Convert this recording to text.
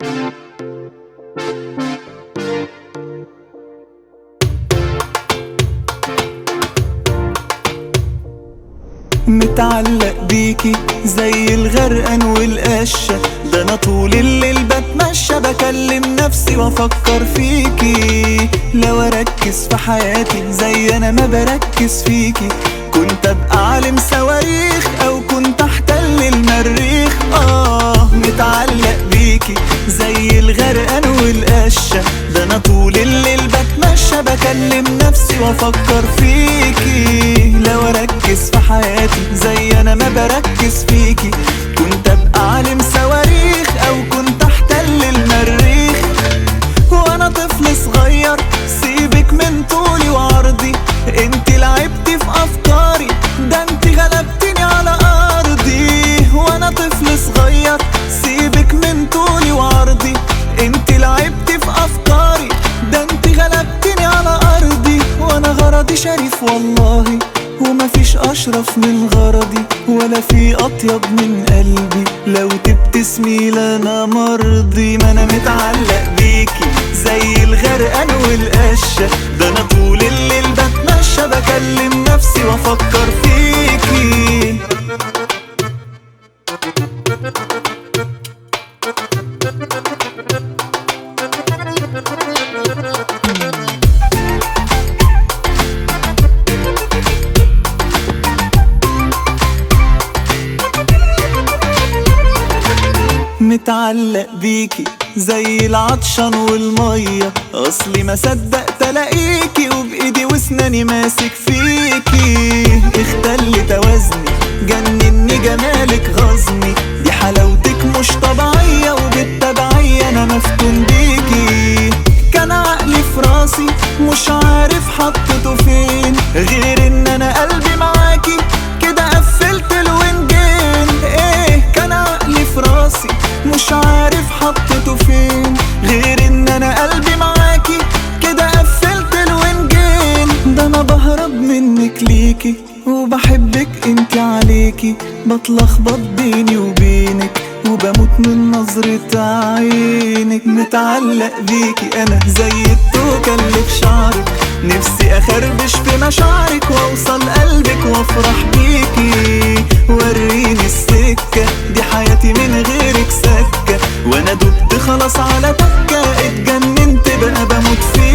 متعلق بيكي زي الغرقان والقشة ده انا طول الليل بتمشى بكلم نفسي وافكر فيكي لو اركز في حياتي زي انا ما بركز فيكي كنت ابقى عالم صواريخ او كنت احتل المريخ اه متعلق بيكي زي الغرقان والقشة ده انا طول الليل بتمشى بكلم نفسي وافكر فيكي لو اركز في حياتي زي انا ما بركز فيكي كنت ابقى عالم صواريخ او كنت احتل المريخ وانا طفل صغير سيبك من طولي وعرضي انت لعبتي في افكاري ده انت غلبتني على ارضي وانا طفل صغير سيبك من طولي وعرضي انت لعبتي في افكاري ده انت غلبتني على ارضي وانا غرضي شريف والله ومفيش اشرف من غرضي ولا في اطيب من قلبي لو تبتسمي لانا مرضي ما انا متعلق بيكي زي الغرقان والقشة ده انا طول الليل بتمشى بكلم نفسي وافكر فيكي متعلق بيكي زي العطشان والمية اصلي ما صدقت الاقيكي وبايدي واسناني ماسك فيكي اختل توازني جنني جمالك غزني دي حلاوتك مش طبيعية وبالتبعية انا مفتون بيكي كان عقلي في راسي مش عارف حطيته فين غير ان انا قلبي معاكي كده قفلت الوينجين ايه كان عقلي في راسي مش عارف حطيته فين غير ان انا قلبي معاكي كده قفلت الوينجين ده انا بهرب منك ليكي وبحبك انت عليكي بتلخبط بيني وبينك وبموت من نظرة عينك متعلق بيكي انا زي التوكة اللي في شعرك نفسي اخربش في مشاعرك واوصل قلبك وافرح بيكي وريني السكة دي حياتي من غيرك سكة وانا دبت خلاص على تكة اتجننت بقى بموت فيكي